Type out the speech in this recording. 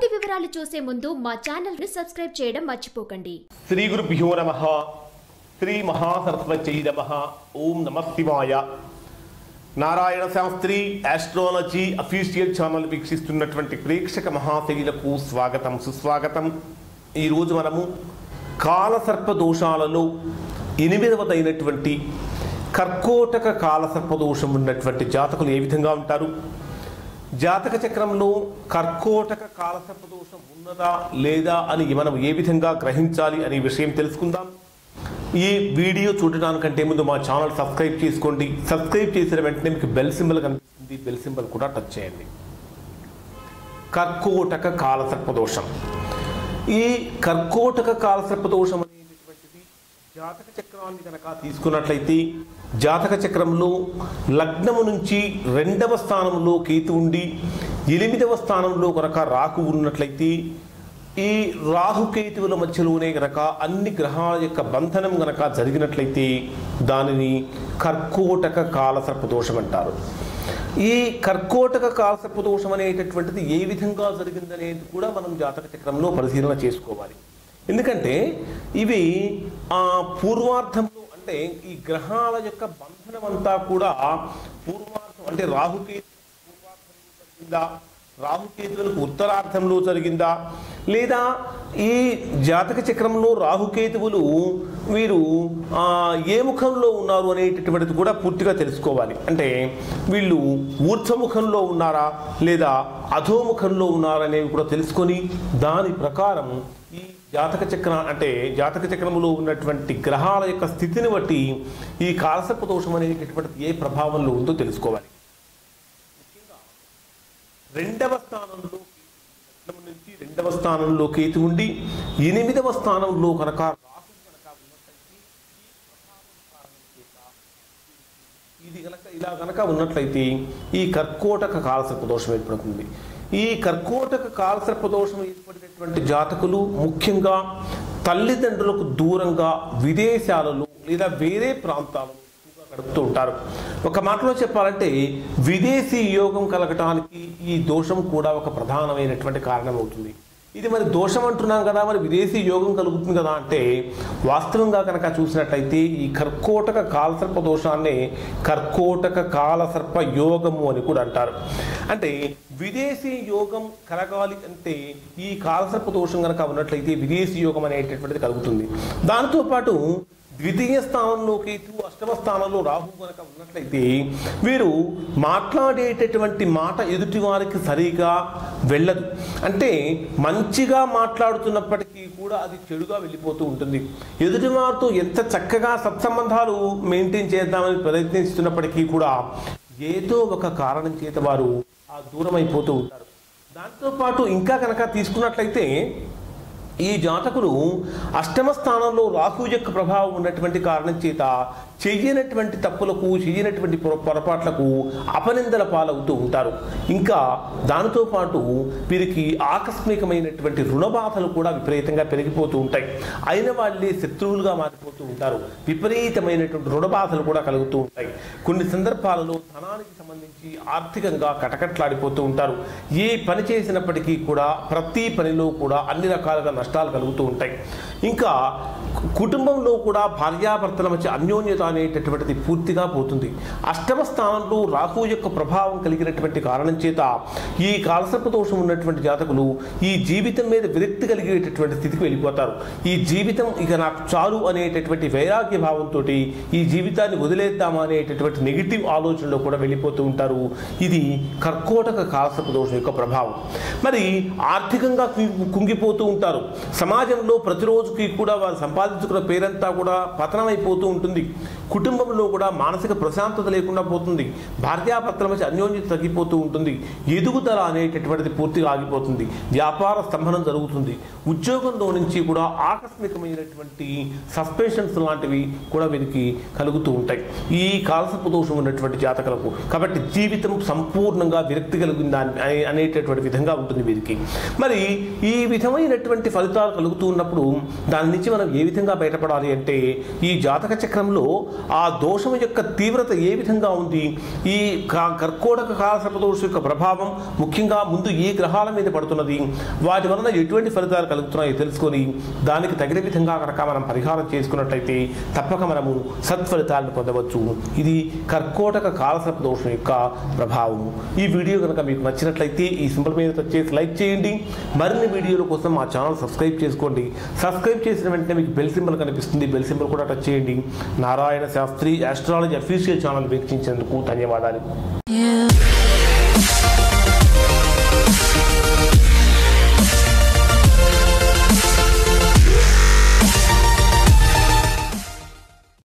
పూర్తి వివరాలు చూసే ముందు మా ఛానల్ ని సబ్స్క్రైబ్ చేయడం మర్చిపోకండి శ్రీ గురుభ్యో నమ శ్రీ మహాసరస్వతై నమ ఓం నమ శివాయ Narayana Shastri astrology official channel వీక్షిస్తున్నటువంటి ప్రేక్షక మహాశైలకు స్వాగతం సుస్వాగతం ఈరోజు మనము కాలసర్ప దోషాలలో ఎనిమిదవదైనటువంటి కర్కోటక కాలసర్ప దోషం ఉన్నటువంటి జాతకులు ఏ విధంగా ఉంటారు జాతక చక్రంలో కర్కోటక కాలసర్ప దోషం ఉన్నదా లేదా అని మనం ఏ విధంగా గ్రహించాలి అనే విషయం తెలుసుకుందాం ఈ వీడియో చూడడానికంటే ముందు మా ఛానల్ సబ్స్క్రైబ్ చేసుకోండి సబ్స్క్రైబ్ చేసిన వెంటనే మీకు బెల్ సింబల్ కనిపిస్తుంది బెల్ సింబల్ కూడా టచ్ చేయండి కర్కోటక కాలసర్ప దోషం ఈ కర్కోటక కాలసర్ప దోషం అనేటటువంటిది జాతక చక్రాన్ని కనుక తీసుకున్నట్లయితే జాతక చక్రంలో లగ్నము నుంచి రెండవ స్థానంలో కేతు ఉండి ఎనిమిదవ స్థానంలో కనుక రాకు ఉన్నట్లయితే ఈ రాహుకేతువుల మధ్యలోనే గనక అన్ని గ్రహాల యొక్క బంధనం గనక జరిగినట్లయితే దానిని కర్కోటక కాలసర్ప దోషం అంటారు ఈ కర్కోటక కాలసర్ప దోషం అనేటటువంటిది ఏ విధంగా జరిగిందనేది కూడా మనం జాతక చక్రంలో పరిశీలన చేసుకోవాలి ఎందుకంటే ఇవి ఆ పూర్వార్థంలో అంటే ఈ గ్రహాల యొక్క బంధనం అంతా కూడా పూర్వార్థం అంటే రాహుకేతు పూర్వార్థంలో జరిగిందా రాహుకేతువులకు ఉత్తరార్థంలో జరిగిందా లేదా ఈ జాతక చక్రంలో రాహుకేతువులు వీరు ఆ, ఏ ముఖంలో ఉన్నారు అనేటటువంటిది కూడా పూర్తిగా తెలుసుకోవాలి అంటే వీళ్ళు ఊర్ధ్వముఖంలో ఉన్నారా లేదా అధోముఖంలో ఉన్నారా అనేవి కూడా తెలుసుకొని దాని ప్రకారం ఈ జాతక చక్ర అంటే జాతక చక్రములో ఉన్నటువంటి గ్రహాల యొక్క స్థితిని బట్టి ఈ కాలసర్ప దోషం అనేటటువంటిది ఏ ప్రభావంలో ఉందో తెలుసుకోవాలి రెండవ స్థానంలో లగ్నం నుంచి రెండవ స్థానంలో కేతు ఉండి ఎనిమిదవ స్థానంలో కనుక రాహు కనుక ఉన్నట్లయితే ఈ ప్రభావం కారణం చేత ఇది గనక ఇలా గనక ఉన్నట్లయితే ఈ కర్కోటక కాలసర్ప దోషం ఏర్పడుతుంది ఈ కర్కోటక కాలసర్ప దోషం ఏర్పడినటువంటి జాతకులు ముఖ్యంగా తల్లిదండ్రులకు దూరంగా విదేశాలలో లేదా వేరే ప్రాంతాలలో ఎక్కువగా గడుపుతూ ఉంటారు ఒక మాటలో చెప్పాలంటే విదేశీ యోగం కలగటానికి ఈ దోషం కూడా ఒక ప్రధానమైనటువంటి కారణం అవుతుంది ఇది మరి దోషం అంటున్నాం కదా మరి విదేశీ యోగం కలుగుతుంది కదా అంటే వాస్తవంగా కనుక చూసినట్లయితే ఈ కర్కోటక కాలసర్ప దోషాన్ని కర్కోటక కాలసర్ప యోగము అని కూడా అంటారు అంటే విదేశీ యోగం కలగాలి అంటే ఈ కాలసర్ప దోషం కనుక ఉన్నట్లయితే విదేశీ యోగం అనేటటువంటిది కలుగుతుంది దాంతో పాటు ద్వితీయ స్థానంలో కేతు అష్టమ స్థానంలో రాహు కనుక ఉన్నట్లయితే వీరు మాట్లాడేటటువంటి మాట ఎదుటి వారికి సరిగా వెళ్ళదు అంటే మంచిగా మాట్లాడుతున్నప్పటికీ కూడా అది చెడుగా వెళ్ళిపోతూ ఉంటుంది ఎదుటి వారితో ఎంత చక్కగా సత్సంబంధాలు మెయింటైన్ చేద్దామని ప్రయత్నిస్తున్నప్పటికీ కూడా ఏదో ఒక కారణం చేత వారు ఆ దూరం అయిపోతూ ఉంటారు దాంతోపాటు ఇంకా కనుక తీసుకున్నట్లయితే ఈ జాతకులు అష్టమ స్థానంలో రాహు యొక్క ప్రభావం ఉన్నటువంటి కారణం చేత చెయ్యనటువంటి తప్పులకు చెయ్యనటువంటి పొర- పొరపాట్లకు అపనిందల పాలవుతూ ఉంటారు ఇంకా దానితో పాటు వీరికి ఆకస్మికమైనటువంటి రుణబాధలు కూడా విపరీతంగా పెరిగిపోతూ ఉంటాయి అయిన వాళ్ళే శత్రువులుగా మారిపోతూ ఉంటారు విపరీతమైనటువంటి రుణబాధలు కూడా కలుగుతూ ఉంటాయి కొన్ని సందర్భాలలో ధనానికి సంబంధించి ఆర్థికంగా కటకట్లాడిపోతూ ఉంటారు ఏ పని చేసినప్పటికీ కూడా ప్రతి పనిలో కూడా అన్ని రకాలుగా నష్టాలు కలుగుతూ ఉంటాయి ఇంకా కు- కుటుంబంలో కూడా భార్యాభర్తల మధ్య అన్యోన్యత అనేటటువంటిది పూర్తిగా పోతుంది అష్టమ స్థానంలో రాహు యొక్క ప్రభావం కలిగినటువంటి కారణం చేత ఈ కాలసర్ప దోషం ఉన్నటువంటి జాతకులు ఈ జీవితం మీద విరక్తి కలిగేటటువంటి స్థితికి వెళ్ళిపోతారు ఈ జీవితం ఇక నాకు చాలు అనేటటువంటి వైరాగ్య భావంతో ఈ జీవితాన్ని వదిలేద్దామా అనేటటువంటి నెగిటివ్ ఆలోచనలో కూడా వెళ్ళిపోతూ ఉంటారు ఇది కర్కోటక కాలసర్ప దోషం యొక్క ప్రభావం మరి ఆర్థికంగా కుంగి- కుంగిపోతూ ఉంటారు సమాజంలో ప్రతిరోజుకి కూడా వారు సంపాదించుకున్న పేరంతా కూడా పతనమైపోతూ ఉంటుంది కుటుంబంలో కూడా మానసిక ప్రశాంతత లేకుండా పోతుంది భార్యాభర్తల మధ్య అన్యోన్యత తగ్గిపోతూ ఉంటుంది ఎదుగుదల అనేటటువంటిది పూర్తిగా ఆగిపోతుంది వ్యాపార స్తంభనం జరుగుతుంది ఉద్యోగంలో నుంచి కూడా ఆకస్మికమైనటువంటి సస్పెన్షన్స్ లాంటివి కూడా వీరికి కలుగుతూ ఉంటాయి ఈ కాలసర్ప దోషం ఉన్నటువంటి జాతకులకు కాబట్టి జీవితం సంపూర్ణంగా విరక్తి కలిగిందా అనే- అనేటటువంటి విధంగా ఉంటుంది వీరికి మరి ఈ విధమైనటువంటి ఫలితాలు కలుగుతూ ఉన్నప్పుడు దాని నుంచి మనం ఏ విధంగా బయటపడాలి అంటే ఈ జాతక చక్రంలో ఆ దోషం యొక్క తీవ్రత ఏ విధంగా ఉంది ఈ కా- కర్కోటక కాలసర్ప దోషం యొక్క ప్రభావం ముఖ్యంగా ముందు ఏ గ్రహాల మీద పడుతున్నది వాటి వలన ఎటువంటి ఫలితాలు కలుగుతున్నాయో తెలుసుకొని దానికి తగిన విధంగా కనుక మనం పరిహారం చేసుకున్నట్లయితే తప్పక మనము సత్ఫలితాలను పొందవచ్చు ఇది కర్కోటక కాలసర్ప దోషం యొక్క ప్రభావం ఈ వీడియో కనుక మీకు నచ్చినట్లయితే ఈ సింబల్ మీద టచ్ చేసి లైక్ చేయండి మరిన్ని వీడియోల కోసం మా ఛానల్ సబ్స్క్రైబ్ చేసుకోండి సబ్స్క్రైబ్ చేసిన వెంటనే మీకు బెల్ సింబల్ కనిపిస్తుంది బెల్ సింబల్ కూడా టచ్ చేయండి Narayana Shastri astrology official channel వీక్షించేందుకు ధన్యవాదాలు Yeah.